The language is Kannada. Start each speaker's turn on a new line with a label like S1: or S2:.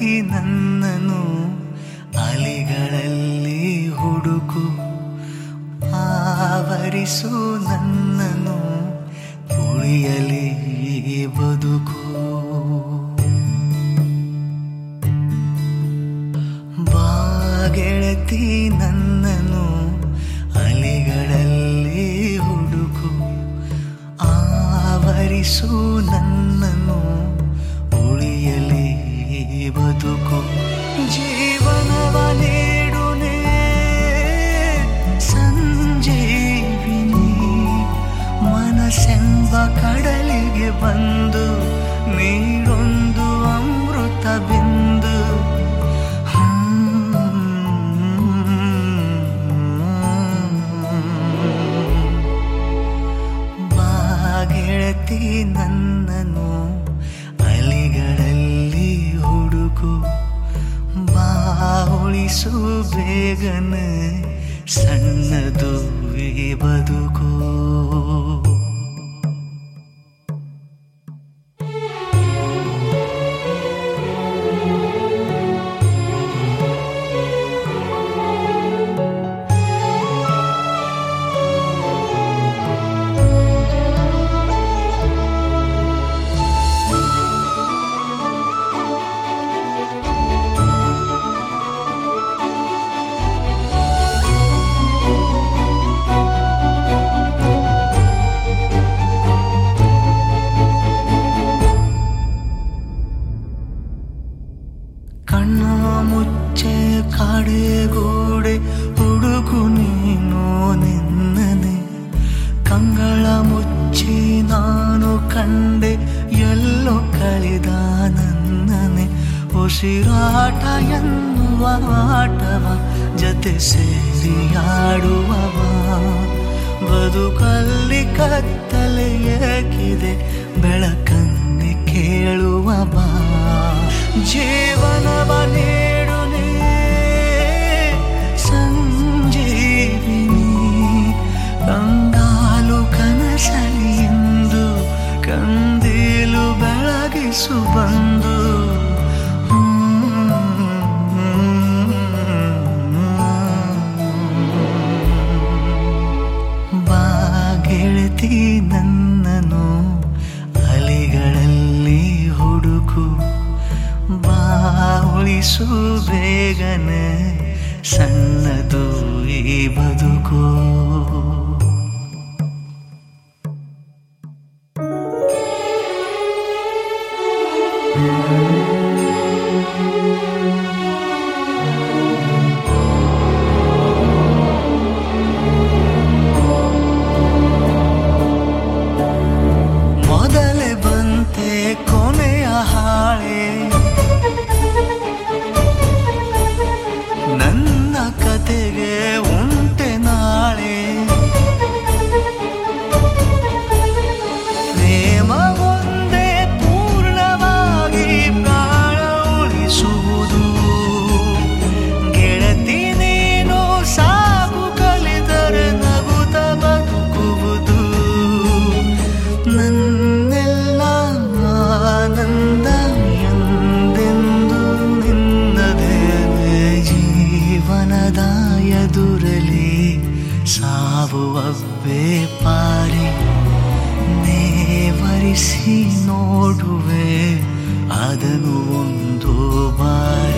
S1: ನನ್ನನು ಅಲೆಗಳಲ್ಲಿ ಹುಡುಕು ಆವರಿಸು ನನ್ನನು ಉಳಿಯಲಿ ಈ ಬದುಕು ಬಾಗೆಳತಿ ನನ್ನನು ಅಲೆಗಳಲ್ಲಿ ಹುಡುಕು ಆವರಿಸು ನನ್ನನು ಉಳಿಯಲಿ ಈ ಬದುಕು ಜೀವನವ ನೀಡುನೆ ಸಂಜೀವಿನಿ ಮನಸ್ಸೆಂಬ ಕಡಲಿಗೆ ಬಂದು ನೀಡೊಂದು ಅಮೃತ ಬಿಂದು ಬಾಗೆಳತಿ ನನ್ನನು ಅಲಿಗಳಲ್ಲಿ ಹುಡುಕು ಬಾ ಉಳಿಸು ಬೇಗನ ಸಣ್ಣದು ಈ ಬದುಕು ಕಣ್ಣ ಮುಚ್ಚೆ ಕಾಡೆಗೂಡೆ ಹುಡುಕು ನೀನು ನಿನ್ನನೆ ಕಂಗಳ ಮುಚ್ಚಿ ನಾನು ಕಂಡೆ ಎಲ್ಲೋ ಕಳೆದ ನನ್ನನೆ ಉಸಿರಾಟ ಎನ್ನುವ ಆಟವ ಜತೆ ಸೇರಿ ಆಡುವವ ಬದುಕಲ್ಲಿ ಕತ್ತಲೆ ಏಕಿದೆ ಬೆಳಕನ್ನೆ ಕೇಳುವ ಬಾ ಜೀವನವ ನೀಡುನೆ ಸಂಜೀವಿನಿ ಕಂಗಾಲು ಕನಸಲಿ ಎಂದು ಕಂದೀಲು ಬೆಳಗಿಸು ಬಂದು ಬಾಗೆಳತಿ ನನ್ನನು ಅಲೆಗಳಲ್ಲಿ ಹುಡುಕು ಬಾ ಉಳಿಸು ಬೇಗನ ಸಣ್ಣದು ಈ ಬದುಕು ಮೊದಲೇ ಬಂತೆ ಕೊನೆಯ ಹಾಳೆ ನನ್ನ ಕತೆಗೆ ಉಂಟೆ ನಾಳೆ ಪ್ರೇಮ ಒಂದೇ ಪೂರ್ಣವಾಗಿ ಪ್ರಾಣ ಉಳಿಸುವುದು ಗೆಳತಿ ನೀನು ಸಾಕು ಕಲಿದರೆ ನಗುತ್ತ ಬದುಕುವುದು ನನ್ನೆಲ್ಲ ಆನಂದ ಎಂದೆಂದು ನಿನ್ನದೇ ಜೀವನದ ಎದುರಲಿ ಸಾವುವಬ್ಬೆ ಪಾರಿ ನೇವರಿಸಿ ನೋಡುವೆ ಅದನ್ನು ಒಂದು ಬಾರಿ